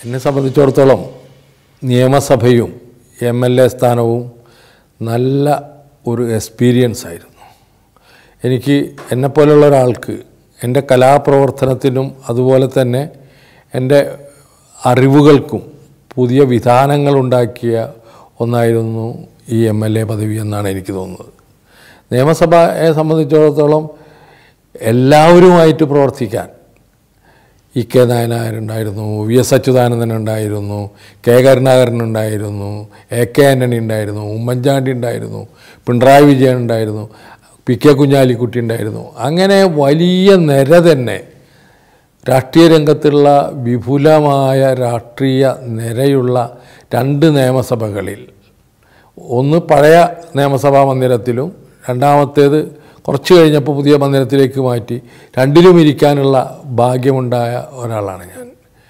എന്നെ സംബന്ധിച്ചിടത്തോളം നിയമസഭയും M L A സ്ഥാനവും നല്ല ഒരു എക്സ്പീരിയൻസ് ആയിരുന്നു എനിക്ക് എന്നെപ്പോലുള്ള ഒരാൾക്ക് എൻ്റെ കലാപ്രവർത്തനത്തിനും അതുപോലെ തന്നെ എൻ്റെ അറിവുകൾക്കും പുതിയ വിധാനങ്ങളുണ്ടാക്കിയ ഒന്നായിരുന്നു ഈ എം എൽ എ പദവി എന്നാണ് എനിക്ക് തോന്നുന്നത് നിയമസഭയെ സംബന്ധിച്ചിടത്തോളം എല്ലാവരുമായിട്ട് പ്രവർത്തിക്കാൻ ഇ കെ നായനാരുണ്ടായിരുന്നു വി എസ് അച്യുതാനന്ദൻ ഉണ്ടായിരുന്നു കെ കരുണാകരൻ ഉണ്ടായിരുന്നു എ കെ ആൻ്റണി ഉണ്ടായിരുന്നു ഉമ്മൻചാണ്ടി ഉണ്ടായിരുന്നു പിണറായി വിജയൻ ഉണ്ടായിരുന്നു പി കെ കുഞ്ഞാലിക്കുട്ടി ഉണ്ടായിരുന്നു അങ്ങനെ വലിയ നിര തന്നെ രാഷ്ട്രീയ രംഗത്തുള്ള വിപുലമായ രാഷ്ട്രീയ നിരയുള്ള രണ്ട് നിയമസഭകളിൽ ഒന്ന് പഴയ നിയമസഭാ മന്ദിരത്തിലും രണ്ടാമത്തേത് കുറച്ച് കഴിഞ്ഞപ്പോൾ പുതിയ മന്ദിരത്തിലേക്ക് മാറ്റി രണ്ടിലും ഇരിക്കാനുള്ള ഭാഗ്യമുണ്ടായ ഒരാളാണ് ഞാൻ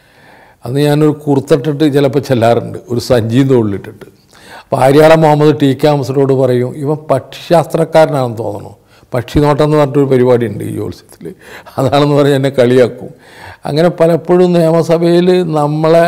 അന്ന് ഞാനൊരു കുർത്തിട്ടിട്ട് ചിലപ്പോൾ ചെല്ലാറുണ്ട് ഒരു സഞ്ചിയും തോളിലിട്ടിട്ട് അപ്പോൾ ആര്യാട മുഹമ്മദ് ടി കെ അംസറോട് പറയും ഇവൻ പക്ഷിശാസ്ത്രക്കാരനാണെന്ന് തോന്നുന്നു പക്ഷി നോട്ടം എന്ന് പറഞ്ഞിട്ടൊരു പരിപാടി ഉണ്ട് ഈ ജോത്സ്യത്തിൽ അതാണെന്ന് പറഞ്ഞ് എന്നെ കളിയാക്കും അങ്ങനെ പലപ്പോഴും നിയമസഭയിൽ നമ്മളെ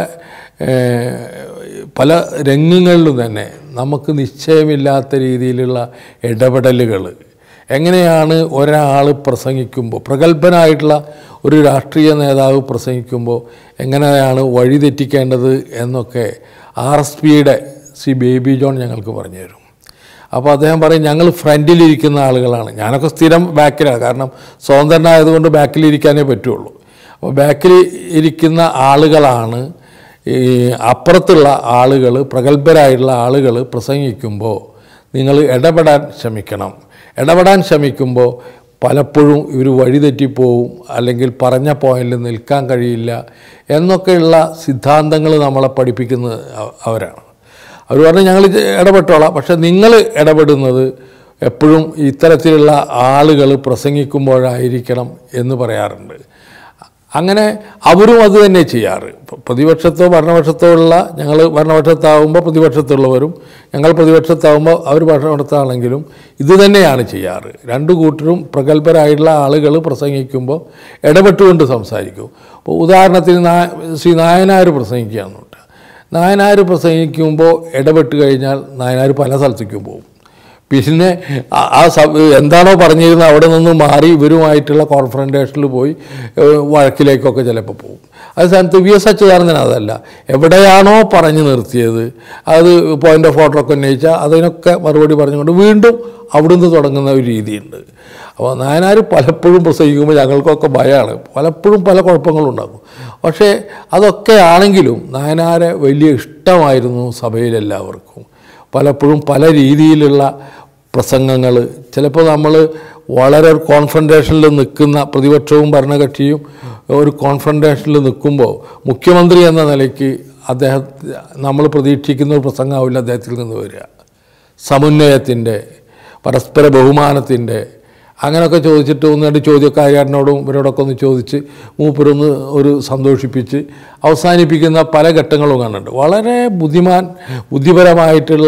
ഏഹ്, പല രംഗങ്ങളിലും തന്നെ നമുക്ക് നിശ്ചയമില്ലാത്ത രീതിയിലുള്ള ഇടപെടലുകൾ എങ്ങനെയാണ് ഒരാൾ പ്രസംഗിക്കുമ്പോൾ പ്രഗത്ഭനായിട്ടുള്ള ഒരു രാഷ്ട്രീയ നേതാവ് പ്രസംഗിക്കുമ്പോൾ എങ്ങനെയാണ് വഴിതെറ്റിക്കേണ്ടത് എന്നൊക്കെ ആർ എസ് പിയുടെ സി ബേബി ജോൺ ഞങ്ങൾക്ക് പറഞ്ഞു തരും അപ്പോൾ അദ്ദേഹം പറയും ഞങ്ങൾ ഫ്രണ്ടിലിരിക്കുന്ന ആളുകളാണ് ഞാനൊക്കെ സ്ഥിരം ബാക്കിലാണ് കാരണം സ്വതന്ത്രനായതുകൊണ്ട് ബാക്കിലിരിക്കാനേ പറ്റുള്ളൂ അപ്പോൾ ബാക്കിൽ ഇരിക്കുന്ന ആളുകളാണ് ഈ അപ്പുറത്തുള്ള ആളുകൾ പ്രഗത്ഭരായിട്ടുള്ള ആളുകൾ പ്രസംഗിക്കുമ്പോൾ നിങ്ങൾ ഇടപെടാൻ ശ്രമിക്കണം ഇടപെടാൻ ശ്രമിക്കുമ്പോൾ പലപ്പോഴും ഇവർ വഴിതെറ്റിപ്പോവും അല്ലെങ്കിൽ പറഞ്ഞ പോയിന്റിൽ നിൽക്കാൻ കഴിയില്ല എന്നൊക്കെയുള്ള സിദ്ധാന്തങ്ങൾ നമ്മളെ പഠിപ്പിക്കുന്നത് അവ- അവരാണ് അവർ പറഞ്ഞു ഞങ്ങൾ ഇത് ഇടപെട്ടോളാം പക്ഷെ നിങ്ങൾ ഇടപെടുന്നത് എപ്പോഴും ഇത്തരത്തിലുള്ള ആളുകൾ പ്രസംഗിക്കുമ്പോഴായിരിക്കണം എന്ന് പറയാറുണ്ട് അങ്ങനെ അവരും അത് തന്നെ ചെയ്യാറ് ഇപ്പം പ്രതിപക്ഷത്തോ ഭരണപക്ഷത്തോ ഉള്ള ഞങ്ങൾ ഭരണപക്ഷത്താവുമ്പോൾ പ്രതിപക്ഷത്തുള്ളവരും ഞങ്ങൾ പ്രതിപക്ഷത്താവുമ്പോൾ അവർ ഭരണപക്ഷത്താണെങ്കിലും ഇത് തന്നെയാണ് ചെയ്യാറ് രണ്ടു കൂട്ടരും പ്രഗത്ഭരായിട്ടുള്ള ആളുകൾ പ്രസംഗിക്കുമ്പോൾ ഇടപെട്ടുകൊണ്ട് സംസാരിക്കും അപ്പോൾ ഉദാഹരണത്തിന് നാ ശ്രീ നായനാർ പ്രസംഗിക്കുകയാണെന്നുണ്ട് നായനാർ പ്രസംഗിക്കുമ്പോൾ ഇടപെട്ട് കഴിഞ്ഞാൽ നായനാർ പല സ്ഥലത്തേക്കും പോകും പിന്നെ ആ- ആ സബ് എന്താണോ പറഞ്ഞിരുന്നത് അവിടെ നിന്ന് മാറി ഇവരുമായിട്ടുള്ള കോൺഫറൻറ്റേഷനിൽ പോയി ഏഹ്, വഴക്കിലേക്കൊക്കെ ചിലപ്പോൾ പോകും അത് സ്ഥാനത്ത് വി എസ് അച്യുതാനന്ദൻ അതല്ല എവിടെയാണോ പറഞ്ഞു നിർത്തിയത് അത് പോയിൻ്റ് ഓഫ് ഓർഡറൊക്കെ ഉന്നയിച്ചാൽ അതിനൊക്കെ മറുപടി പറഞ്ഞുകൊണ്ട് വീണ്ടും അവിടുന്ന് തുടങ്ങുന്ന ഒരു രീതിയുണ്ട് അപ്പോൾ നായനാർ പലപ്പോഴും പ്രസംഗിക്കുമ്പോൾ ഞങ്ങൾക്കൊക്കെ ഭയമാണ് പലപ്പോഴും പല കുഴപ്പങ്ങളുണ്ടാകും പക്ഷേ അതൊക്കെ ആണെങ്കിലും നായനാരെ വലിയ ഇഷ്ടമായിരുന്നു സഭയിലെല്ലാവർക്കും പലപ്പോഴും പല രീതിയിലുള്ള പ്രസംഗങ്ങൾ ചിലപ്പോൾ നമ്മൾ വളരെ ഒരു കോൺഫ്രണ്ടേഷനിൽ നിൽക്കുന്ന പ്രതിപക്ഷവും ഭരണകക്ഷിയും ഒരു കോൺഫ്രണ്ടേഷനിൽ നിൽക്കുമ്പോൾ മുഖ്യമന്ത്രി എന്ന നിലയ്ക്ക് അദ്ദേഹം നമ്മൾ പ്രതീക്ഷിക്കുന്ന ഒരു പ്രസംഗമാവില്ല അദ്ദേഹത്തിൽ നിന്ന് വരിക സമുന്നയത്തിൻ്റെ പരസ്പര ബഹുമാനത്തിൻ്റെ അങ്ങനെയൊക്കെ ചോദിച്ചിട്ട് ഒന്ന് രണ്ട് ചോദ്യമൊക്കെ ആര്യാടിനോടും ഇവരോടൊക്കെ ഒന്ന് ചോദിച്ച് മൂപ്പരൊന്ന് ഒരു സന്തോഷിപ്പിച്ച് അവസാനിപ്പിക്കുന്ന പല ഘട്ടങ്ങളും കാണുന്നുണ്ട് വളരെ ബുദ്ധിമാൻ ബുദ്ധിപരമായിട്ടുള്ള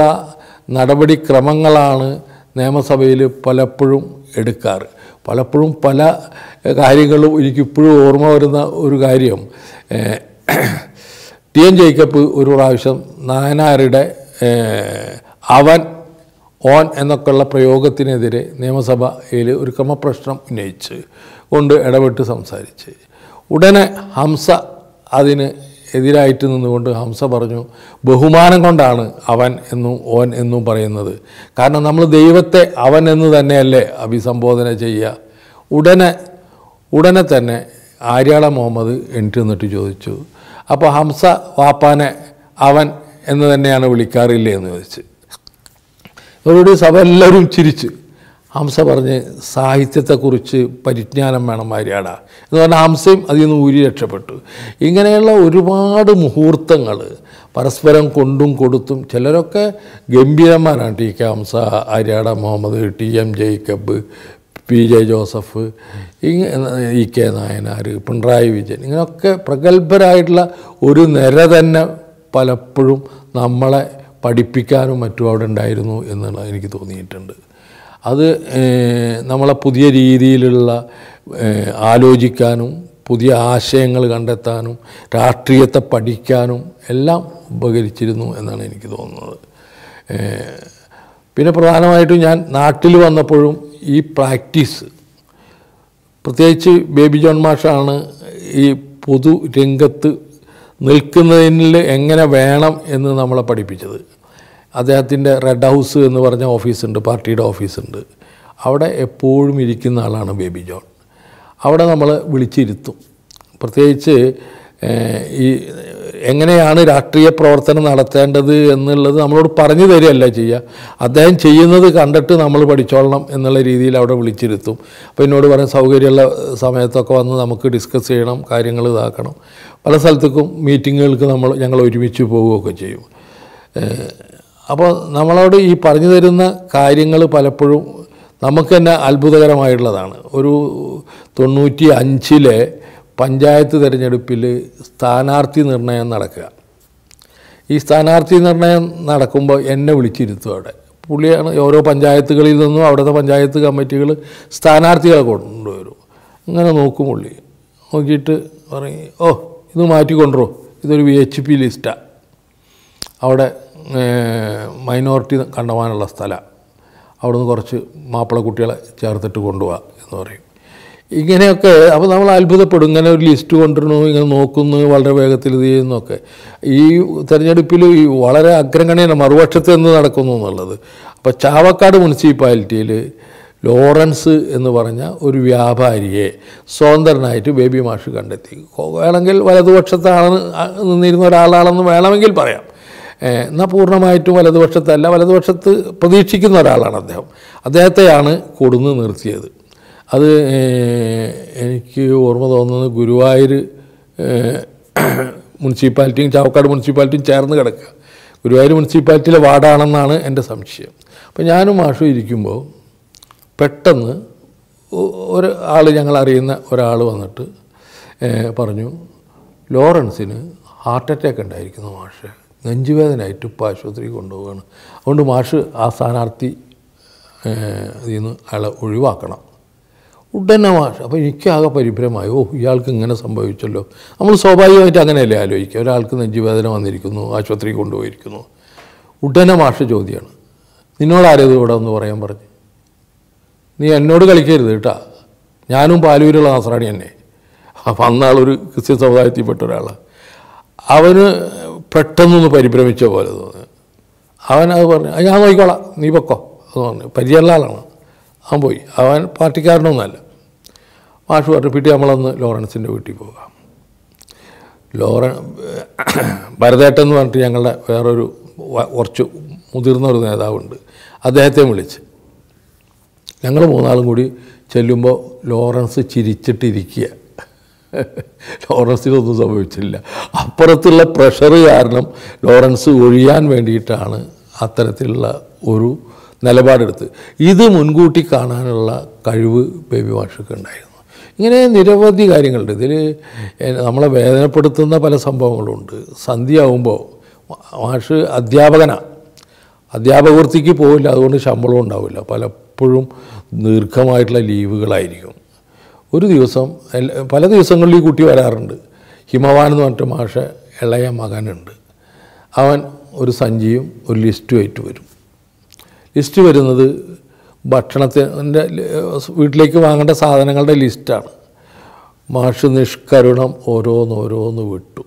നടപടിക്രമങ്ങളാണ് നിയമസഭയിൽ പലപ്പോഴും എടുക്കാറ് പലപ്പോഴും പല കാര്യങ്ങളും എനിക്കിപ്പോഴും ഓർമ്മ വരുന്ന ഒരു കാര്യം ഏഹ്, ടി എൻ ജേക്കബ് ഒരു പ്രാവശ്യം നായനാരുടെ ഏഹ്, അവൻ ഓൻ എന്നൊക്കെയുള്ള പ്രയോഗത്തിനെതിരെ നിയമസഭയിൽ ഒരു ക്രമപ്രശ്നം ഉന്നയിച്ച് കൊണ്ട് ഇടപെട്ട് സംസാരിച്ച് ഉടനെ ഹംസ അതിന് എതിരായിട്ട് നിന്നുകൊണ്ട് ഹംസ പറഞ്ഞു ബഹുമാനം കൊണ്ടാണ് അവൻ എന്നും ഓൻ എന്നും പറയുന്നത് കാരണം നമ്മൾ ദൈവത്തെ അവൻ എന്ന് തന്നെയല്ലേ അഭിസംബോധന ചെയ്യുക ഉടനെ ഉടനെ തന്നെ ആര്യാള മുഹമ്മദ് എണീറ്റ് നിന്നിട്ട് ചോദിച്ചു അപ്പോൾ ഹംസ വാപ്പാനെ അവൻ എന്ന് തന്നെയാണ് വിളിക്കാറില്ലേ എന്ന് ചോദിച്ചു ഇവരോട് സഭ എല്ലാവരും ചിരിച്ച് ഹംസ പറഞ്ഞ് സാഹിത്യത്തെക്കുറിച്ച് പരിജ്ഞാനം വേണം മാര്യാട എന്ന് പറഞ്ഞാൽ ഹംസയും അതിൽ നിന്ന് ഊരി രക്ഷപ്പെട്ടു ഇങ്ങനെയുള്ള ഒരുപാട് മുഹൂർത്തങ്ങൾ പരസ്പരം കൊണ്ടും കൊടുത്തും ചിലരൊക്കെ ഗംഭീരന്മാരാണ് T K Hamsa Aryadan Muhammad T M Jacob P J Joseph ഇങ്ങനെ ഇ കെ നായനാർ പിണറായി വിജയൻ ഇങ്ങനെയൊക്കെ പ്രഗത്ഭരായിട്ടുള്ള ഒരു നിര തന്നെ പലപ്പോഴും നമ്മളെ പഠിപ്പിക്കാനും മറ്റും അവിടെ ഉണ്ടായിരുന്നു എന്നുള്ളത് എനിക്ക് തോന്നിയിട്ടുണ്ട് അത് ഏഹ്, നമ്മളെ പുതിയ രീതിയിലുള്ള ഏഹ്, ആലോചിക്കാനും പുതിയ ആശയങ്ങൾ കണ്ടെത്താനും രാഷ്ട്രീയത്തെ പഠിക്കാനും എല്ലാം ഉപകരിച്ചിരുന്നു എന്നാണ് എനിക്ക് തോന്നുന്നത് ഏഹ് പിന്നെ പ്രധാനമായിട്ടും ഞാൻ നാട്ടിൽ വന്നപ്പോഴും ഈ പ്രാക്ടീസ് പ്രത്യേകിച്ച് ബേബി ജോൺ മാഷാണ് ഈ പൊതു രംഗത്ത് നിൽക്കുന്നതിൽ എങ്ങനെ വേണം എന്ന് നമ്മളെ പഠിപ്പിച്ചത് അദ്ദേഹത്തിൻ്റെ റെഡ് ഹൗസ് എന്ന് പറഞ്ഞ ഓഫീസുണ്ട് പാർട്ടിയുടെ ഓഫീസുണ്ട് അവിടെ എപ്പോഴും ഇരിക്കുന്ന ആളാണ് ബേബി ജോൺ അവിടെ നമ്മൾ വിളിച്ചിരുത്തും പ്രത്യേകിച്ച് ഏഹ്, ഈ എങ്ങനെയാണ് രാഷ്ട്രീയ പ്രവർത്തനം നടത്തേണ്ടത് എന്നുള്ളത് നമ്മളോട് പറഞ്ഞു തരികയല്ല ചെയ്യുക അദ്ദേഹം ചെയ്യുന്നത് കണ്ടിട്ട് നമ്മൾ പഠിച്ചോളണം എന്നുള്ള രീതിയിൽ അവിടെ വിളിച്ചിരുത്തും അപ്പോൾ എന്നോട് പറയാൻ സൗകര്യമുള്ള സമയത്തൊക്കെ വന്ന് നമുക്ക് ഡിസ്കസ് ചെയ്യണം കാര്യങ്ങൾ ഇതാക്കണം പല സ്ഥലത്തേക്കും മീറ്റിങ്ങുകൾക്ക് നമ്മൾ ഞങ്ങൾ ഒരുമിച്ച് പോവുകയൊക്കെ ചെയ്യും ഏഹ്, അപ്പോൾ നമ്മളോട് ഈ പറഞ്ഞു തരുന്ന കാര്യങ്ങൾ പലപ്പോഴും നമുക്ക് തന്നെ അത്ഭുതകരമായിട്ടുള്ളതാണ് ഒരു തൊണ്ണൂറ്റി അഞ്ചിലെ പഞ്ചായത്ത് തിരഞ്ഞെടുപ്പിൽ സ്ഥാനാർത്ഥി നിർണയം നടക്കുക ഈ സ്ഥാനാർത്ഥി നിർണയം നടക്കുമ്പോൾ എന്നെ വിളിച്ചിരുത്തും അവിടെ പുള്ളിയാണ് ഓരോ പഞ്ചായത്തുകളിൽ നിന്നും അവിടുത്തെ പഞ്ചായത്ത് കമ്മിറ്റികൾ സ്ഥാനാർത്ഥികളെ കൊണ്ടുവരും ഇങ്ങനെ നോക്കും പുള്ളി നോക്കിയിട്ട് പറയും ഓ ഇത് മാറ്റിക്കൊണ്ടുവരോ ഇതൊരു വി എച്ച് പി ലിസ്റ്റാണ് അവിടെ മൈനോറിറ്റി കണ്ടമാനുള്ള സ്ഥലമാണ് അവിടുന്ന് കുറച്ച് മാപ്പിള കുട്ടികളെ ചേർത്തിട്ട് കൊണ്ടുപോവാ എന്ന് പറയും ഇങ്ങനെയൊക്കെ അപ്പോൾ നമ്മൾ അത്ഭുതപ്പെടും ഇങ്ങനെ ഒരു ലിസ്റ്റ് കൊണ്ടുവരണു ഇങ്ങനെ നോക്കുന്നു വളരെ വേഗത്തിൽ ഇത് ചെയ്യുന്നൊക്കെ ഈ തെരഞ്ഞെടുപ്പിൽ ഈ വളരെ അഗ്രഗണ്യന മറുപക്ഷത്ത് എന്ന് നടക്കുന്നു എന്നുള്ളത് അപ്പോൾ ചാവക്കാട് മുനിസിപ്പാലിറ്റിയിൽ ലോറൻസ് എന്ന് പറഞ്ഞ ഒരു വ്യാപാരിയെ സ്വതന്ത്രനായിട്ട് ബേബി മാഷ് കണ്ടെത്തി കൊ- വേണമെങ്കിൽ വലതുപക്ഷത്താണ് ആ- നിന്നിരുന്ന ഒരാളാണെന്ന് വേണമെങ്കിൽ പറയാം ഏഹ് എന്നാൽ പൂർണ്ണമായിട്ടും വലതുപക്ഷത്തല്ല വലതുപക്ഷത്ത് പ്രതീക്ഷിക്കുന്ന ഒരാളാണ് അദ്ദേഹം അദ്ദേഹത്തെയാണ് കൊടുന്ന് നിർത്തിയത് അത് ഏഹ് എനിക്ക് ഓർമ്മ തോന്നുന്നത് ഗുരുവായൂർ ഏഹ് മുനിസിപ്പാലിറ്റിയും ചാവക്കാട് മുനിസിപ്പാലിറ്റിയും ചേർന്ന് കിടക്കുക ഗുരുവായൂർ മുനിസിപ്പാലിറ്റിയിലെ വാർഡാണെന്നാണ് എൻ്റെ സംശയം അപ്പോൾ ഞാനും മാഷും ഇരിക്കുമ്പോൾ പെട്ടെന്ന് ഒ- ഒരു ആൾ ഞങ്ങൾ അറിയുന്ന ഒരാൾ വന്നിട്ട് ഏഹ് പറഞ്ഞു ലോറൻസിന് ഹാർട്ട് അറ്റാക്ക് ഉണ്ടായിരിക്കുന്നു മാഷ് നെഞ്ചുവേദനയായിട്ട് ഇപ്പോൾ ആശുപത്രിയിൽ കൊണ്ടുപോവുകയാണ് അതുകൊണ്ട് മാഷ് ആ സ്ഥാനാർത്ഥി ഏഹ് ഇതിൽ നിന്ന് അയാളെ ഒഴിവാക്കണം ഉടനെ മാഷ് അപ്പോൾ എനിക്കാകെ പരിഭ്രമായി ഓ ഇയാൾക്ക് ഇങ്ങനെ സംഭവിച്ചല്ലോ നമ്മൾ സ്വാഭാവികമായിട്ട് അങ്ങനെയല്ലേ ആലോചിക്കുക ഒരാൾക്ക് നെഞ്ചുവേദന വന്നിരിക്കുന്നു ആശുപത്രി കൊണ്ടുപോയിരിക്കുന്നു ഉടനെ മാഷ് ചോദ്യമാണ് നിന്നോട് ആരേത് ഇവിടെ എന്ന് പറയാൻ പറഞ്ഞു നീ എന്നോട് കളിക്കരുത് കേട്ടാ ഞാനും പാലൂരുള്ള നാസറാണി തന്നെ അപ്പം അന്നാളൊരു ക്രിസ്ത്യൻ സമുദായത്തിൽപ്പെട്ട ഒരാളാണ് അവന് പെട്ടെന്നൊന്ന് പരിഭ്രമിച്ച പോലെ തോന്നി അവൻ അത് പറഞ്ഞു "ആ, ഞാൻ നോക്കിക്കോളാം നീ പൊക്കോ എന്ന് പറഞ്ഞു പരിചയമുള്ള ആളാണ് അവൻ പോയി അവൻ പാർട്ടിക്കാരനൊന്നുമല്ല മാഷ് പറഞ്ഞു പിറ്റി നമ്മളന്ന് ലോറൻസിൻ്റെ വീട്ടിൽ പോകാം ലോറൻ ഭരതേട്ടൻ എന്ന് പറഞ്ഞിട്ട് ഞങ്ങളുടെ വേറൊരു വ- കുറച്ച് മുതിർന്ന ഒരു നേതാവുണ്ട് അദ്ദേഹത്തെ വിളിച്ച് ഞങ്ങൾ മൂന്നാളും കൂടി ചെല്ലുമ്പോൾ ലോറൻസ് ചിരിച്ചിട്ടിരിക്കുക ലോറൻസിനൊന്നും സംഭവിച്ചില്ല അപ്പുറത്തുള്ള പ്രഷർ കാരണം ലോറൻസ് ഒഴിയാൻ വേണ്ടിയിട്ടാണ് അത്തരത്തിലുള്ള ഒരു നിലപാടെടുത്ത് ഇത് മുൻകൂട്ടി കാണാനുള്ള കഴിവ് ബേബി മാഷക്ക് ഉണ്ടായിരുന്നു ഇങ്ങനെ നിരവധി കാര്യങ്ങളുണ്ട് ഇതിൽ നമ്മളെ വേദനപ്പെടുത്തുന്ന പല സംഭവങ്ങളുണ്ട് സന്ധ്യയാവുമ്പോൾ മാഷ് അധ്യാപകനാണ് അധ്യാപകവൃത്തിക്ക് പോവില്ല അതുകൊണ്ട് ശമ്പളം ഉണ്ടാവില്ല പലപ്പോഴും ദീർഘമായിട്ടുള്ള ലീവുകളായിരിക്കും ഒരു ദിവസം എല്ലാ- പല ദിവസങ്ങളിൽ ഈ കുട്ടി വരാറുണ്ട് ഹിമവാൻ എന്ന് പറഞ്ഞിട്ട് മാഷ ഇളയ മകനുണ്ട് അവൻ ഒരു സഞ്ചിയും ഒരു ലിസ്റ്റുമായിട്ട് വരും ലിസ്റ്റ് വരുന്നത് ഭക്ഷണത്തിൻ്റെ വീട്ടിലേക്ക് വാങ്ങേണ്ട സാധനങ്ങളുടെ ലിസ്റ്റാണ് മാഷ് നിഷ്കരുണം ഓരോന്നോരോന്ന് വിട്ടു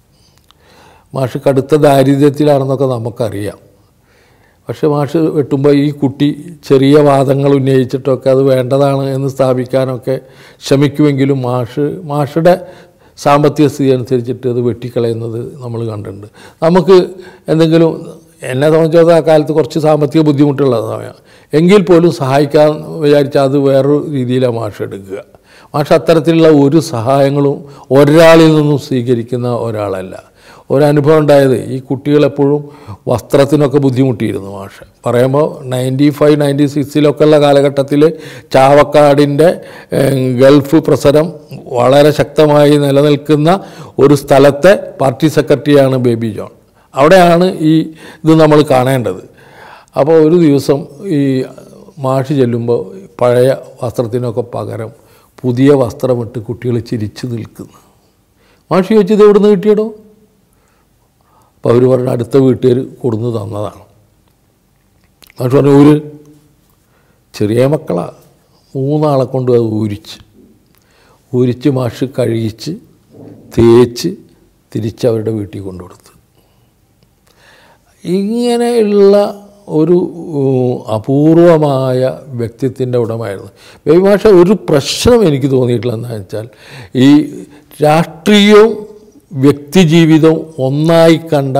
മാഷ് കടുത്ത ദാരിദ്ര്യത്തിലാണെന്നൊക്കെ നമുക്കറിയാം പക്ഷെ മാഷ് വെട്ടുമ്പോൾ ഈ കുട്ടി ചെറിയ വാദങ്ങൾ ഉന്നയിച്ചിട്ടൊക്കെ അത് വേണ്ടതാണ് എന്ന് സ്ഥാപിക്കാനൊക്കെ ശ്രമിക്കുമെങ്കിലും മാഷ് മാഷുടെ സാമ്പത്തിക സ്ഥിതി അനുസരിച്ചിട്ട് അത് വെട്ടിക്കളയുന്നത് നമ്മൾ കണ്ടിട്ടുണ്ട് നമുക്ക് എന്തെങ്കിലും എന്നെ സംബന്ധിച്ചിടത്തോളം ആ കാലത്ത് കുറച്ച് സാമ്പത്തിക ബുദ്ധിമുട്ടുള്ള സമയം എങ്കിൽ പോലും സഹായിക്കാൻ വിചാരിച്ചാൽ അത് വേറൊരു രീതിയിലാണ് മാഷ് എടുക്കുക മാഷ് അത്തരത്തിലുള്ള ഒരു സഹായങ്ങളും ഒരാളിൽ നിന്നും സ്വീകരിക്കുന്ന ഒരാളല്ല ഒരനുഭവം ഉണ്ടായത് ഈ കുട്ടികളെപ്പോഴും വസ്ത്രത്തിനൊക്കെ ബുദ്ധിമുട്ടിയിരുന്നു മാഷ് പറയുമ്പോൾ നയൻറ്റി ഫൈവ് നയൻറ്റി സിക്സിലൊക്കെ ഉള്ള കാലഘട്ടത്തിൽ ചാവക്കാടിൻ്റെ ഏഹ്, ഗൾഫ് പ്രസരം വളരെ ശക്തമായി നിലനിൽക്കുന്ന ഒരു സ്ഥലത്തെ പാർട്ടി സെക്രട്ടറിയാണ് ബേബി ജോൺ അവിടെയാണ് ഈ ഇത് നമ്മൾ കാണേണ്ടത് അപ്പോൾ ഒരു ദിവസം ഈ മാഷ് ചെല്ലുമ്പോൾ പഴയ വസ്ത്രത്തിനൊക്കെ പകരം പുതിയ വസ്ത്രമിട്ട് കുട്ടികൾ ചിരിച്ചു നിൽക്കുന്നു മാഷി ചോദിച്ചത് എവിടെ നിന്ന് കിട്ടിയടോ അപ്പോൾ അവർ പറഞ്ഞു അടുത്ത വീട്ടുകാർ കൊടുന്ന് തന്നതാണ് മാഷ് പറഞ്ഞു ഒരു ചെറിയ മക്കളാ മൂന്നാളെ കൊണ്ട് അത് ഊരിച്ച് ഊരിച്ച് മാഷ് കഴുകിച്ച് തേച്ച് തിരിച്ച് അവരുടെ വീട്ടിൽ കൊണ്ടു കൊടുത്തു ഇങ്ങനെയുള്ള ഒരു ഉം, അപൂർവമായ വ്യക്തിത്വത്തിൻ്റെ ഉടമായിരുന്നു ബേബി മാഷ ഒരു പ്രശ്നം എനിക്ക് തോന്നിയിട്ടുള്ളതെന്ന് വെച്ചാൽ ഈ രാഷ്ട്രീയവും വ്യക്തിജീവിതവും ഒന്നായി കണ്ട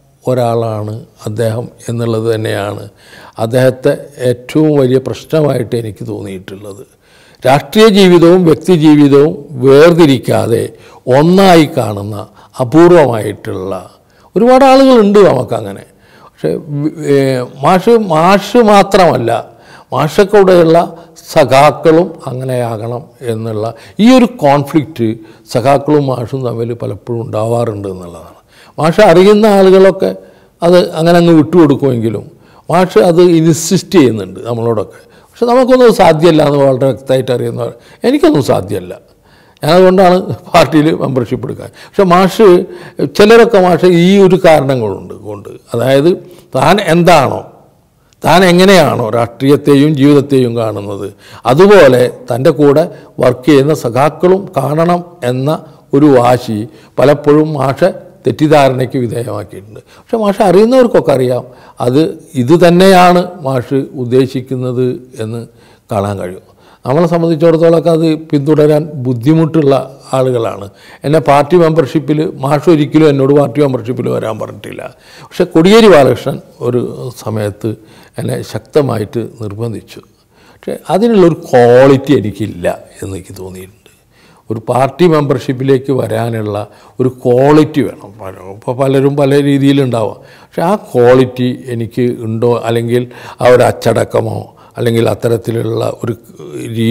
ഒരാളാണ് അദ്ദേഹം എന്നുള്ളത് തന്നെയാണ് അദ്ദേഹത്തെ ഏറ്റവും വലിയ പ്രശ്നമായിട്ട് എനിക്ക് തോന്നിയിട്ടുള്ളത് രാഷ്ട്രീയ ജീവിതവും വ്യക്തി ജീവിതവും വേർതിരിക്കാതെ ഒന്നായി കാണുന്ന അപൂർവമായിട്ടുള്ള ഒരുപാട് ആളുകളുണ്ട് നമുക്കങ്ങനെ പക്ഷേ വി- ഏ, മാഷ് മാഷ് മാത്രമല്ല മാഷക്കൂടെയുള്ള സഖാക്കളും അങ്ങനെയാകണം എന്നുള്ള ഈ ഒരു കോൺഫ്ലിക്റ്റ് സഖാക്കളും മാഷും തമ്മിൽ പലപ്പോഴും ഉണ്ടാവാറുണ്ട് എന്നുള്ളതാണ് മാഷ് അറിയുന്ന ആളുകളൊക്കെ അത് അങ്ങനെ അങ്ങ് വിട്ടുകൊടുക്കുമെങ്കിലും മാഷ് അത് ഇൻസിസ്റ്റ് ചെയ്യുന്നുണ്ട് നമ്മളോടൊക്കെ പക്ഷെ നമുക്കൊന്നും സാധ്യമല്ല എന്ന് വളരെ വ്യക്തമായിട്ട് അറിയുന്നവർ എനിക്കൊന്നും സാധ്യമല്ല ഞാനതുകൊണ്ടാണ് പാർട്ടിയിൽ മെമ്പർഷിപ്പ് എടുക്കാൻ പക്ഷെ മാഷ് ചിലരൊക്കെ മാഷ് ഈ ഒരു കാരണങ്ങളുണ്ട് കൊണ്ട് അതായത് താൻ എന്താണോ താൻ എങ്ങനെയാണോ രാഷ്ട്രീയത്തെയും ജീവിതത്തെയും കാണുന്നത് അതുപോലെ തൻ്റെ കൂടെ വർക്ക് ചെയ്യുന്ന സഖാക്കളും കാണണം എന്ന ഒരു വാശി പലപ്പോഴും മാഷെ തെറ്റിദ്ധാരണയ്ക്ക് വിധേയമാക്കിയിട്ടുണ്ട് പക്ഷെ മാഷ് അറിയുന്നവർക്കൊക്കെ അറിയാം അത് ഇത് തന്നെയാണ് മാഷ് ഉദ്ദേശിക്കുന്നത് എന്ന് കാണാൻ കഴിയും നമ്മളെ സംബന്ധിച്ചിടത്തോളമൊക്കെ അത് പിന്തുടരാൻ ബുദ്ധിമുട്ടുള്ള ആളുകളാണ് എന്നെ പാർട്ടി മെമ്പർഷിപ്പിൽ മാഷ് ഒരിക്കലും എന്നോട് പാർട്ടി മെമ്പർഷിപ്പിൽ വരാൻ പറഞ്ഞിട്ടില്ല പക്ഷേ കൊടിയേരി ബാലകൃഷ്ണൻ ഒരു സമയത്ത് എന്നെ ശക്തമായിട്ട് നിർബന്ധിച്ചു പക്ഷേ അതിനുള്ളൊരു ക്വാളിറ്റി എനിക്കില്ല എന്ന് എനിക്ക് തോന്നിയിട്ടുണ്ട് ഒരു പാർട്ടി മെമ്പർഷിപ്പിലേക്ക് വരാനുള്ള ഒരു ക്വാളിറ്റി വേണം ഇപ്പോൾ പലരും പല രീതിയിലുണ്ടാവാം പക്ഷേ ആ ക്വാളിറ്റി എനിക്ക് ഉണ്ടോ അല്ലെങ്കിൽ ആ ഒരു അച്ചടക്കമോ അല്ലെങ്കിൽ അത്തരത്തിലുള്ള ഒരു രീ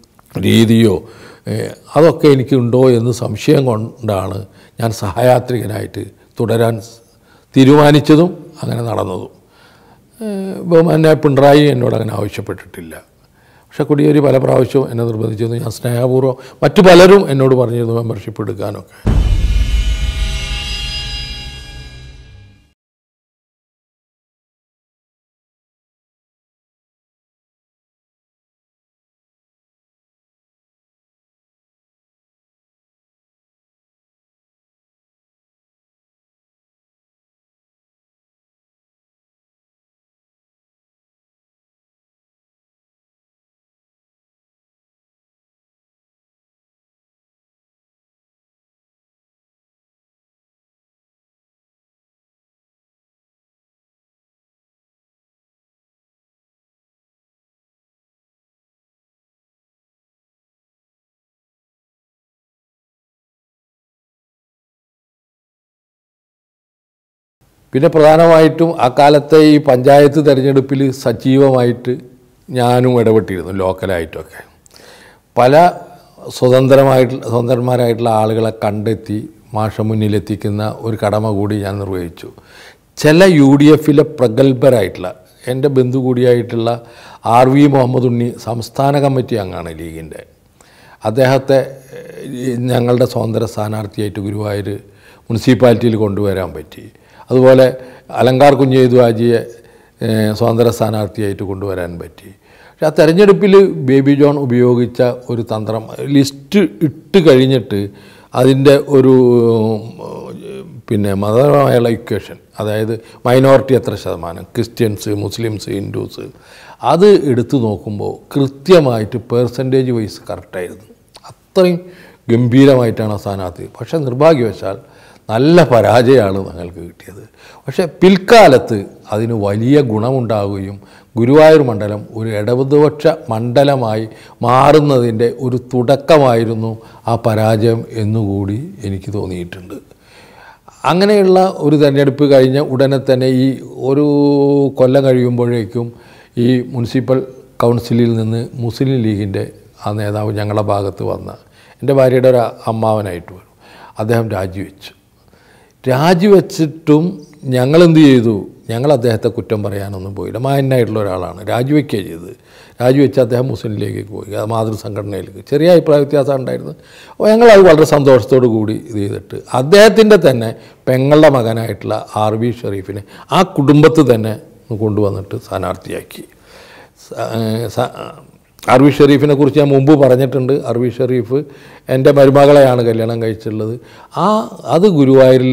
രീതിയോ ഏഹ്, അതൊക്കെ എനിക്കുണ്ടോ എന്ന് സംശയം കൊണ്ടാണ് ഞാൻ സഹയാത്രികനായിട്ട് തുടരാൻ തീരുമാനിച്ചതും അങ്ങനെ നടന്നതും ഏഹ്, ബഹുമാന്യ പിണറായി എന്നോട് അങ്ങനെ ആവശ്യപ്പെട്ടിട്ടില്ല പക്ഷേ കൊടിയേരി പല പ്രാവശ്യവും എന്നെ നിർബന്ധിച്ചിരുന്നു ഞാൻ സ്നേഹപൂർവ്വം മറ്റു പലരും എന്നോട് പറഞ്ഞിരുന്നു മെമ്പർഷിപ്പ് എടുക്കാനൊക്കെ പിന്നെ പ്രധാനമായിട്ടും ആ കാലത്തെ ഈ പഞ്ചായത്ത് തിരഞ്ഞെടുപ്പിൽ സജീവമായിട്ട് ഞാനും ഇടപെട്ടിരുന്നു ലോക്കലായിട്ടൊക്കെ പല സ്വതന്ത്രമായിട്ടുള്ള സ്വതന്ത്രന്മാരായിട്ടുള്ള ആളുകളെ കണ്ടെത്തി മാഷ മുന്നിലെത്തിക്കുന്ന ഒരു കടമ കൂടി ഞാൻ നിർവഹിച്ചു ചില യു ഡി എഫിലെ പ്രഗത്ഭരായിട്ടുള്ള എൻ്റെ ബന്ധു കൂടിയായിട്ടുള്ള ആർ വി മുഹമ്മദ് ഉണ്ണി സംസ്ഥാന കമ്മിറ്റി അംഗമാണ് ലീഗിൻ്റെ അദ്ദേഹത്തെ ഏഹ്, ഞങ്ങളുടെ സ്വതന്ത്ര സ്ഥാനാർത്ഥിയായിട്ട് ഗുരുവായൂർ മുനിസിപ്പാലിറ്റിയിൽ കൊണ്ടുവരാൻ പറ്റി അതുപോലെ അലങ്കാർ കുഞ്ഞേതു ഹാജിയെ ഏഹ്, സ്വതന്ത്ര സ്ഥാനാർത്ഥിയായിട്ട് കൊണ്ടുവരാൻ പറ്റി പക്ഷെ ആ തെരഞ്ഞെടുപ്പിൽ ബേബി ജോൺ ഉപയോഗിച്ച ഒരു തന്ത്രം ലിസ്റ്റ് ഇട്ട് കഴിഞ്ഞിട്ട് അതിൻ്റെ ഒരു ഉം, പിന്നെ മതപരമായുള്ള ഇക്വേഷൻ അതായത് മൈനോറിറ്റി എത്ര ശതമാനം ക്രിസ്ത്യൻസ് മുസ്ലിംസ് ഹിന്ദുസ് അത് എടുത്തു നോക്കുമ്പോൾ കൃത്യമായിട്ട് പേഴ്സൻറ്റേജ് വൈസ് കറക്റ്റായിരുന്നു അത്രയും ഗംഭീരമായിട്ടാണ് ആ സ്ഥാനാർത്ഥി പക്ഷേ നിർഭാഗ്യവശാൽ നല്ല പരാജയമാണ് ഞങ്ങൾക്ക് കിട്ടിയത് പക്ഷേ പിൽക്കാലത്ത് അതിന് വലിയ ഗുണമുണ്ടാവുകയും ഗുരുവായൂർ മണ്ഡലം ഒരു ഇടതുപക്ഷ മണ്ഡലമായി മാറുന്നതിൻ്റെ ഒരു തുടക്കമായിരുന്നു ആ പരാജയം എന്നുകൂടി എനിക്ക് തോന്നിയിട്ടുണ്ട് അങ്ങനെയുള്ള ഒരു തെരഞ്ഞെടുപ്പ് കഴിഞ്ഞ ഉടനെ തന്നെ ഈ ഒരു കൊല്ലം കഴിയുമ്പോഴേക്കും ഈ മുനിസിപ്പൽ കൗൺസിലിൽ നിന്ന് മുസ്ലിം ലീഗിൻ്റെ ആ നേതാവ് ഞങ്ങളുടെ ഭാഗത്ത് വന്ന എൻ്റെ ഭാര്യയുടെ ഒരു അമ്മാവനായിട്ട് വരും അദ്ദേഹം രാജിവെച്ചു രാജിവെച്ചിട്ടും ഞങ്ങളെന്ത് ചെയ്തു ഞങ്ങൾ അദ്ദേഹത്തെ കുറ്റം പറയാനൊന്നും പോയില്ല മാന്യനായിട്ടുള്ള ഒരാളാണ് രാജിവെക്കുക ചെയ്തത് രാജിവെച്ച് അദ്ദേഹം മുസ്ലിം ലീഗിലേക്ക് പോയി അത് മാതൃസംഘടനയിലേക്ക് ചെറിയ അഭിപ്രായ വ്യത്യാസം ഉണ്ടായിരുന്നു അപ്പോൾ ഞങ്ങൾ അത് വളരെ സന്തോഷത്തോടു കൂടി ഇത് ചെയ്തിട്ട് അദ്ദേഹത്തിൻ്റെ തന്നെ പെങ്ങളുടെ മകനായിട്ടുള്ള ആർ വി ഷെറീഫിനെ ആ കുടുംബത്തിൽ തന്നെ കൊണ്ടുവന്നിട്ട് സ്ഥാനാർത്ഥിയാക്കി സ- ഏഹ് സ- അർവി ഷെരീഫിനെ കുറിച്ച് ഞാൻ മുമ്പ് പറഞ്ഞിട്ടുണ്ട് അർവി ഷെരീഫ് എൻ്റെ മരുമകളെയാണ് കല്യാണം കഴിച്ചിട്ടുള്ളത് ആ അത് ഗുരുവായൂരിൽ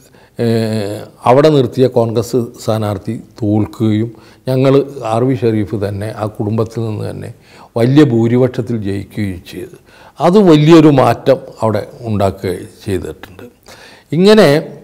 ഏഹ്, അവിടെ നിർത്തിയ കോൺഗ്രസ് സ്ഥാനാർത്ഥി തോൽക്കുകയും ഞങ്ങൾ ആർ വി ഷെരീഫ് തന്നെ ആ കുടുംബത്തിൽ നിന്ന് തന്നെ വലിയ ഭൂരിപക്ഷത്തിൽ ജയിക്കുകയും ചെയ്തു അത് വലിയൊരു മാറ്റം അവിടെ ഉണ്ടാക്കുക ചെയ്തിട്ടുണ്ട് ഇങ്ങനെ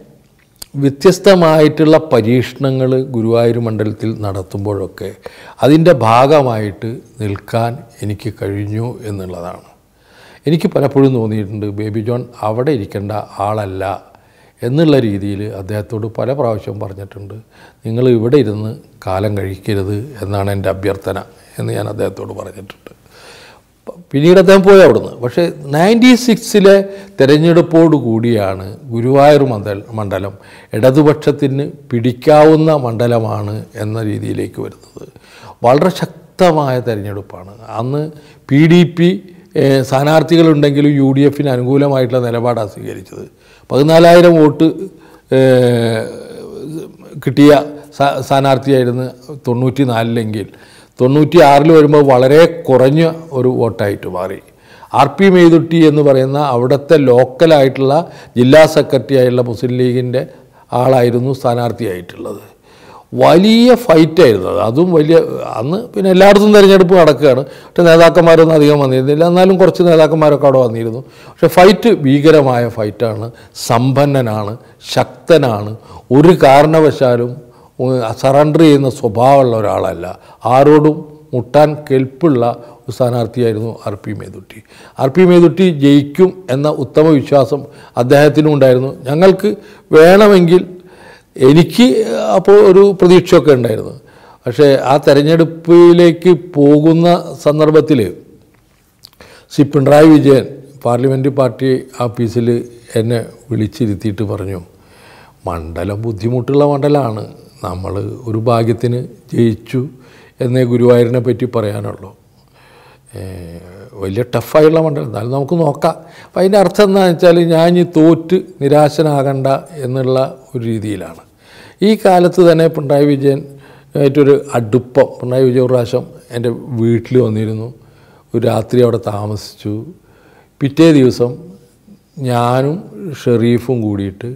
വ്യത്യസ്തമായിട്ടുള്ള പരീക്ഷണങ്ങൾ ഗുരുവായൂർ മണ്ഡലത്തിൽ നടത്തുമ്പോഴൊക്കെ അതിൻ്റെ ഭാഗമായിട്ട് നിൽക്കാൻ എനിക്ക് കഴിഞ്ഞു എന്നുള്ളതാണ് എനിക്ക് പലപ്പോഴും തോന്നിയിട്ടുണ്ട് ബേബി ജോൺ അവിടെ ഇരിക്കേണ്ട ആളല്ല എന്നുള്ള രീതിയിൽ അദ്ദേഹത്തോട് പല പ്രാവശ്യം പറഞ്ഞിട്ടുണ്ട് നിങ്ങൾ ഇവിടെ ഇരുന്ന് കാലം കഴിക്കരുത് എന്നാണ് എൻ്റെ അഭ്യർത്ഥന എന്ന് ഞാൻ അദ്ദേഹത്തോട് പറഞ്ഞിട്ടുണ്ട് പിന്നീട് അദ്ദേഹം പോയി അവിടുന്ന് പക്ഷേ നയൻറ്റി സിക്സിലെ തെരഞ്ഞെടുപ്പോടു കൂടിയാണ് ഗുരുവായൂർ മണ്ഡൽ മണ്ഡലം ഇടതുപക്ഷത്തിന് പിടിക്കാവുന്ന മണ്ഡലമാണ് എന്ന രീതിയിലേക്ക് വരുന്നത് വളരെ ശക്തമായ തെരഞ്ഞെടുപ്പാണ് അന്ന് പി ഡി പി സ്ഥാനാർത്ഥികളുണ്ടെങ്കിലും യു ഡി എഫിന് അനുകൂലമായിട്ടുള്ള നിലപാടാണ് സ്വീകരിച്ചത് പതിനാലായിരം വോട്ട് ഏഹ്, കിട്ടിയ സ്ഥാ- സ്ഥാനാർത്ഥിയായിരുന്നു തൊണ്ണൂറ്റി നാലിലെങ്കിൽ തൊണ്ണൂറ്റി ആറിൽ വരുമ്പോൾ വളരെ കുറഞ്ഞ ഒരു വോട്ടായിട്ട് മാറി ആർ പി മെയ്തുട്ടി എന്ന് പറയുന്ന അവിടുത്തെ ലോക്കലായിട്ടുള്ള ജില്ലാ സെക്രട്ടറി ആയിട്ടുള്ള മുസ്ലിം ലീഗിൻ്റെ ആളായിരുന്നു സ്ഥാനാർത്ഥിയായിട്ടുള്ളത് വലിയ ഫൈറ്റായിരുന്നു അത് അതും വലിയ അന്ന് പിന്നെ എല്ലായിടത്തും തിരഞ്ഞെടുപ്പ് നടക്കുകയാണ് പക്ഷേ നേതാക്കന്മാരൊന്നും അധികം വന്നിരുന്നില്ല എന്നാലും കുറച്ച് നേതാക്കന്മാരൊക്കെ അവിടെ വന്നിരുന്നു പക്ഷേ ഫൈറ്റ് ഭീകരമായ ഫൈറ്റാണ് സമ്പന്നനാണ് ശക്തനാണ് ഒരു കാരണവശാലും സറണ്ടർ ചെയ്യുന്ന സ്വഭാവമുള്ള ഒരാളല്ല ആരോടും മുട്ടാൻ കെൽപ്പുള്ള ഒരു സ്ഥാനാർത്ഥിയായിരുന്നു R P Methutty R P Methutty ജയിക്കും എന്ന ഉത്തമ വിശ്വാസം അദ്ദേഹത്തിനും ഉണ്ടായിരുന്നു ഞങ്ങൾക്ക് വേണമെങ്കിൽ എനിക്ക് അപ്പോൾ ഒരു പ്രതീക്ഷയൊക്കെ ഉണ്ടായിരുന്നു പക്ഷേ ആ തെരഞ്ഞെടുപ്പിലേക്ക് പോകുന്ന സന്ദർഭത്തിൽ ശ്രീ പിണറായി വിജയൻ പാർലമെൻറ്റ് പാർട്ടി ഓഫീസിൽ എന്നെ വിളിച്ചിരുത്തിയിട്ട് പറഞ്ഞു മണ്ഡലം ബുദ്ധിമുട്ടുള്ള മണ്ഡലമാണ് നമ്മൾ ഒരു ഭാഗ്യത്തിന് ജയിച്ചു എന്നേ ഗുരുവായൂരിനെ പറ്റി പറയാനുള്ളൂ ഏഹ് വലിയ ടഫായുള്ള മണ്ഡലം എന്നാലും നമുക്ക് നോക്കാം അപ്പം അതിൻ്റെ അർത്ഥം എന്താണെന്ന് വെച്ചാൽ ഞാൻ ഇനി തോറ്റ് നിരാശനാകണ്ട എന്നുള്ള ഒരു രീതിയിലാണ് ഈ കാലത്ത് തന്നെ പിണറായി വിജയൻ ആയിട്ടൊരു അടുപ്പം പിണറായി വിജയൻ ഒരു പ്രാവശ്യം എൻ്റെ വീട്ടിൽ വന്നിരുന്നു ഒരു രാത്രി അവിടെ താമസിച്ചു പിറ്റേ ദിവസം ഞാനും ഷെറീഫും കൂടിയിട്ട്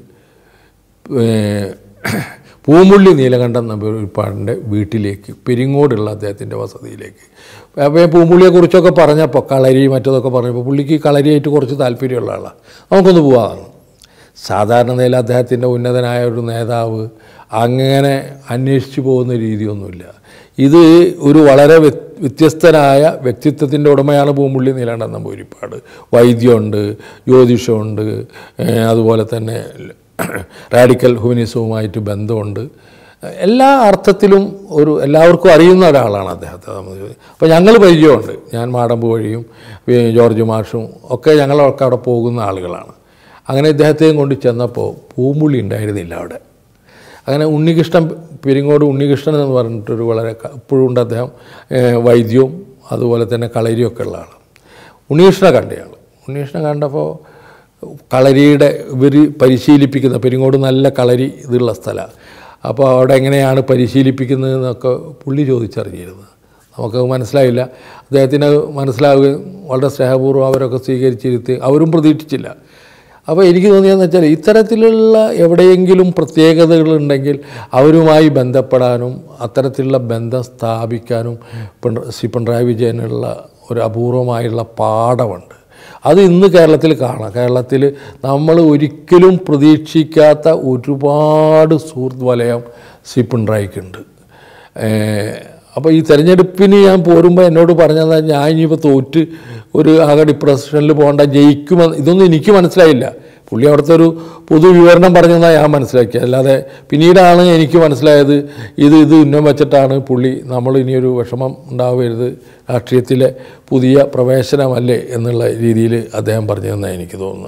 ഏഹ് പൂമുള്ളി നീലകണ്ഠൻ നമ്പൂരിപ്പാടിൻ്റെ വീട്ടിലേക്ക് പെരിങ്ങോടുള്ള അദ്ദേഹത്തിൻ്റെ വസതിയിലേക്ക് അപ്പോൾ ഞാൻ പൂമുള്ളിയെക്കുറിച്ചൊക്കെ പറഞ്ഞപ്പോൾ കളരി മറ്റതൊക്കെ പറഞ്ഞപ്പോൾ പുള്ളിക്ക് കളരിയായിട്ട് കുറച്ച് താല്പര്യമുള്ള ആളാണ് നമുക്കൊന്ന് പോകാമെന്ന് സാധാരണ നിലയിൽ അദ്ദേഹത്തിൻ്റെ ഉന്നതനായ ഒരു നേതാവ് അങ്ങനെ അന്വേഷിച്ചു പോകുന്ന രീതിയൊന്നുമില്ല ഇത് ഒരു വളരെ വ്യ- വ്യത്യസ്തനായ വ്യക്തിത്വത്തിൻ്റെ ഉടമയാണ് പൂമ്പുള്ളി നീലകണ്ഠൻ നമ്പൂരിപ്പാട് വൈദ്യമുണ്ട് ജ്യോതിഷമുണ്ട് ഏഹ് അതുപോലെ തന്നെ റാഡിക്കൽ ഹ്യൂമനിസവുമായിട്ട് ബന്ധമുണ്ട് എല്ലാ അർത്ഥത്തിലും ഒരു എല്ലാവർക്കും അറിയുന്ന ഒരാളാണ് അദ്ദേഹത്തെ സംബന്ധിച്ച് അപ്പോൾ ഞങ്ങൾ പരിചയമുണ്ട് ഞാൻ മാടമ്പ് വഴിയും ഏ, ജോർജ് മാഷും ഒക്കെ ഞങ്ങളൊക്കെ അവിടെ പോകുന്ന ആളുകളാണ് അങ്ങനെ ഇദ്ദേഹത്തെയും കൊണ്ട് ചെന്നപ്പോൾ പൂമ്പുള്ളി ഉണ്ടായിരുന്നില്ല അവിടെ അങ്ങനെ ഉണ്ണികൃഷ്ണൻ പെരിങ്ങോട് ഉണ്ണികൃഷ്ണൻ എന്ന് പറഞ്ഞിട്ടൊരു വളരെ ക- ഇപ്പോഴും ഉണ്ട് അദ്ദേഹം ഏ, വൈദ്യവും അതുപോലെ തന്നെ കളരിയൊക്കെ ഉള്ള ആൾ ഉണ്ണികൃഷ്ണനെ കണ്ടയാൾ ഉണ്ണികൃഷ്ണൻ കണ്ടപ്പോൾ കളരിയുടെ ഇവർ പരിശീലിപ്പിക്കുന്ന പെരിങ്ങോട് നല്ല കളരി ഇതുള്ള സ്ഥലമാണ് അപ്പോൾ അവിടെ എങ്ങനെയാണ് പരിശീലിപ്പിക്കുന്നതെന്നൊക്കെ പുള്ളി ചോദിച്ചറിഞ്ഞിരുന്നു നമുക്ക് മനസ്സിലായില്ല അദ്ദേഹത്തിന് അത് മനസ്സിലാവുകയും വളരെ സ്നേഹപൂർവ്വം അവരൊക്കെ സ്വീകരിച്ചിരുത്തി അവരും പ്രതീക്ഷിച്ചില്ല അപ്പോൾ എനിക്ക് തോന്നിയതെന്ന് വെച്ചാൽ ഇത്തരത്തിലുള്ള എവിടെയെങ്കിലും പ്രത്യേകതകളുണ്ടെങ്കിൽ അവരുമായി ബന്ധപ്പെടാനും അത്തരത്തിലുള്ള ബന്ധം സ്ഥാപിക്കാനും പിണ ശ്രീ പിണറായി വിജയനുള്ള ഒരു അപൂർവമായുള്ള പാഠമുണ്ട് അത് ഇന്ന് കേരളത്തിൽ കാണാം കേരളത്തിൽ നമ്മൾ ഒരിക്കലും പ്രതീക്ഷിക്കാത്ത ഒരുപാട് സുഹൃത്ത് വലയം ശ്രീ പിണറായിക്കുണ്ട് അപ്പോൾ ഈ തെരഞ്ഞെടുപ്പിന് ഞാൻ പോരുമ്പോൾ എന്നോട് പറഞ്ഞത് ഞാൻ ഇനിയിപ്പോൾ തോറ്റ് ഒരു ആകെ ഡിപ്രഷനിൽ പോകേണ്ട ജയിക്കുമെന്ന് ഇതൊന്നും എനിക്ക് മനസ്സിലായില്ല പുള്ളി അവിടുത്തെ ഒരു പൊതുവിവരണം പറഞ്ഞതെന്നാണ് ഞാൻ മനസ്സിലാക്കിയത് അല്ലാതെ പിന്നീടാണ് എനിക്ക് മനസ്സിലായത് ഇത് ഇത് ഉന്നം വെച്ചിട്ടാണ് പുള്ളി നമ്മൾ ഇനിയൊരു വിഷമം ഉണ്ടാവരുത് രാഷ്ട്രീയത്തിലെ പുതിയ പ്രവേശനമല്ലേ എന്നുള്ള രീതിയിൽ അദ്ദേഹം പറഞ്ഞതെന്നാണ് എനിക്ക് തോന്നുന്നത്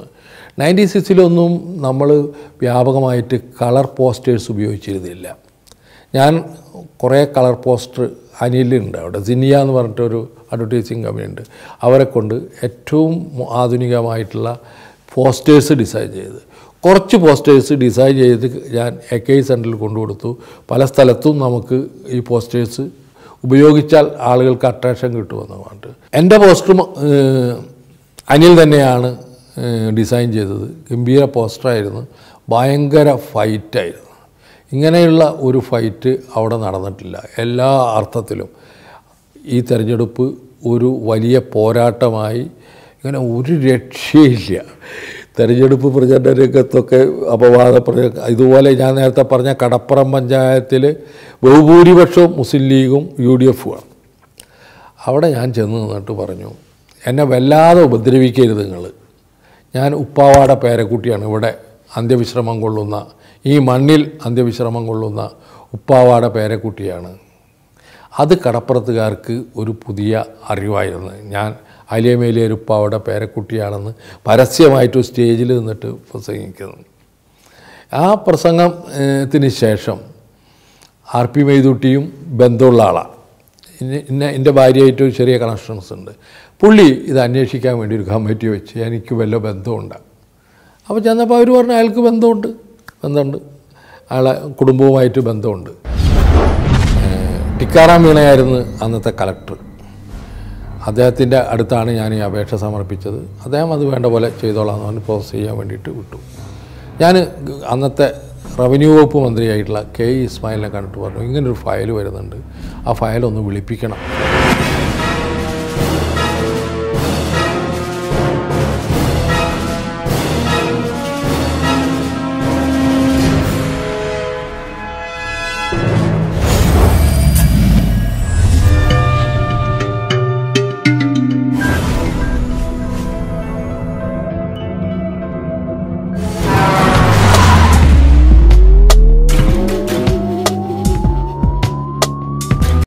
നയൻറ്റി സിക്സിലൊന്നും നമ്മൾ വ്യാപകമായിട്ട് കളർ പോസ്റ്റേഴ്സ് ഉപയോഗിച്ചിരുന്നില്ല ഞാൻ കുറേ കളർ പോസ്റ്റർ അനിലുണ്ട് അവിടെ സിനിയ എന്ന് പറഞ്ഞിട്ടൊരു അഡ്വർടൈസിങ് കമ്പനി ഉണ്ട് അവരെ കൊണ്ട് ഏറ്റവും ആധുനികമായിട്ടുള്ള പോസ്റ്റേഴ്സ് ഡിസൈൻ ചെയ്ത് കുറച്ച് പോസ്റ്റേഴ്സ് ഡിസൈൻ ചെയ്ത് ഞാൻ എ കെ സെൻറ്ററിൽ കൊണ്ടുകൊടുത്തു പല സ്ഥലത്തും നമുക്ക് ഈ പോസ്റ്റേഴ്സ് ഉപയോഗിച്ചാൽ ആളുകൾക്ക് അട്രാക്ഷൻ കിട്ടുമെന്ന് പറഞ്ഞിട്ട് എൻ്റെ പോസ്റ്ററും ഏഹ്, അനിൽ തന്നെയാണ് ഏഹ്, ഡിസൈൻ ചെയ്തത് ഗംഭീര പോസ്റ്ററായിരുന്നു ഭയങ്കര ഫൈറ്റായിരുന്നു ഇങ്ങനെയുള്ള ഒരു ഫൈറ്റ് അവിടെ നടന്നിട്ടില്ല എല്ലാ അർത്ഥത്തിലും ഈ തെരഞ്ഞെടുപ്പ് ഒരു വലിയ പോരാട്ടമായി ഇങ്ങനെ ഒരു രക്ഷയില്ല തെരഞ്ഞെടുപ്പ് പ്രചരണ രംഗത്തൊക്കെ അപവാദ പ്രച ഇതുപോലെ ഞാൻ നേരത്തെ പറഞ്ഞ കടപ്പുറം പഞ്ചായത്തിൽ ബഹുഭൂരിപക്ഷവും മുസ്ലിം ലീഗും യു ഡി എഫുമാണ് അവിടെ ഞാൻ ചെന്ന് നിന്നിട്ട് പറഞ്ഞു എന്നെ വല്ലാതെ ഉപദ്രവിക്കരുത് നിങ്ങൾ ഞാൻ ഉപ്പാവാട പേരക്കുട്ടിയാണ് ഇവിടെ അന്ത്യവിശ്രമം കൊള്ളുന്ന ഈ മണ്ണിൽ അന്ത്യവിശ്രമം കൊള്ളുന്ന ഉപ്പാവാട പേരക്കുട്ടിയാണ് അത് കടപ്പുറത്തുകാർക്ക് ഒരു പുതിയ അറിവായിരുന്നു ഞാൻ അലിയമേലിയൊരു ഉപ്പാവയുടെ പേരക്കുട്ടിയാണെന്ന് പരസ്യമായിട്ട് സ്റ്റേജിൽ നിന്നിട്ട് പ്രസംഗിക്കുന്നു ആ പ്രസംഗത്തിന് ശേഷം ആർ പി മൈതുട്ടിയും ബന്ധമുള്ള ആളാണ് ഇന്ന ഇന്ന എൻ്റെ ഭാര്യയായിട്ട് ഒരു ചെറിയ കണക്ഷൻസ് ഉണ്ട് പുള്ളി ഇത് അന്വേഷിക്കാൻ വേണ്ടി ഒരു കമ്മിറ്റി വെച്ച് എനിക്ക് വല്ല ബന്ധമുണ്ട് അപ്പോൾ ചെന്നപ്പോൾ അവർ പറഞ്ഞു അയാൾക്ക് ബന്ധമുണ്ട് ബന്ധമുണ്ട് അയാളെ കുടുംബവുമായിട്ട് ബന്ധമുണ്ട് ഏഹ് ടിക്കാറാം മീണയായിരുന്നു അന്നത്തെ കലക്ടർ അദ്ദേഹത്തിൻ്റെ അടുത്താണ് ഞാൻ ഈ അപേക്ഷ സമർപ്പിച്ചത് അദ്ദേഹം അത് വേണ്ട പോലെ ചെയ്തോളാം എന്ന് പറഞ്ഞ് പ്രോസസ് ചെയ്യാൻ വേണ്ടിയിട്ട് വിട്ടു ഞാൻ അന്നത്തെ റവന്യൂ വകുപ്പ് മന്ത്രിയായിട്ടുള്ള കെ ഇ ഇസ്മായിലിനെ കണ്ടിട്ട് പറഞ്ഞു ഇങ്ങനൊരു ഫയൽ വരുന്നുണ്ട് ആ ഫയൽ ഒന്ന് വിളിപ്പിക്കണം